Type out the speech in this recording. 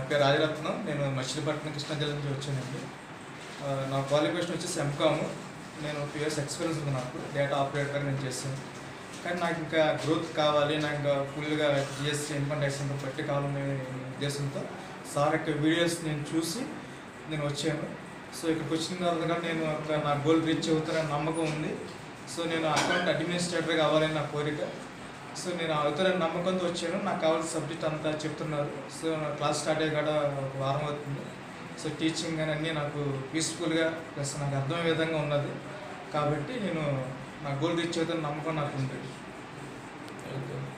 పేరు రాజరత్నం నేను మచిలీపట్నం కృష్ణా జిల్లా నుంచి వచ్చానండి ఆ, నా క్వాలిఫికేషన్ వచ్చేసి ఎంకామ్ నేను టూ ఇయర్స్ ఎక్స్పీరియన్స్ ఉంది నాకు డేటా ఆపరేటర్ నేను చేశాను కానీ నాకు ఇంకా గ్రోత్ కావాలి నాకు ఇంకా ఫుల్గా జిఎస్టీ ఇన్కమ్ ట్యాక్స్ ఇంకా పట్టి కావాలనే ఉద్దేశంతో సార్ యొక్క వీడియోస్ నేను చూసి నేను వచ్చాను సో ఇక్కడికి వచ్చిన తర్వాత కూడా నేను ఒక నా గోల్ రీచ్ అవుతానని నమ్మకం ఉంది సో నేను అకౌంట్ అడ్మినిస్ట్రేటర్ కావాలని నా కోరిక సో నేను అవుతారని నమ్మకంతో వచ్చాను నాకు కావాల్సిన సబ్జెక్ట్ అంతా చెప్తున్నారు సో నా క్లాస్ స్టార్ట్ అయ్యి కూడా ఒక వారం అవుతుంది సో టీచింగ్ అని అన్నీ నాకు పీస్ఫుల్గా ప్లస్ నాకు అర్థమయ్యే విధంగా ఉన్నది కాబట్టి నేను నా గోల్ రీచ్ అవుతాను నమ్మకం నాకు ఉంది ఓకే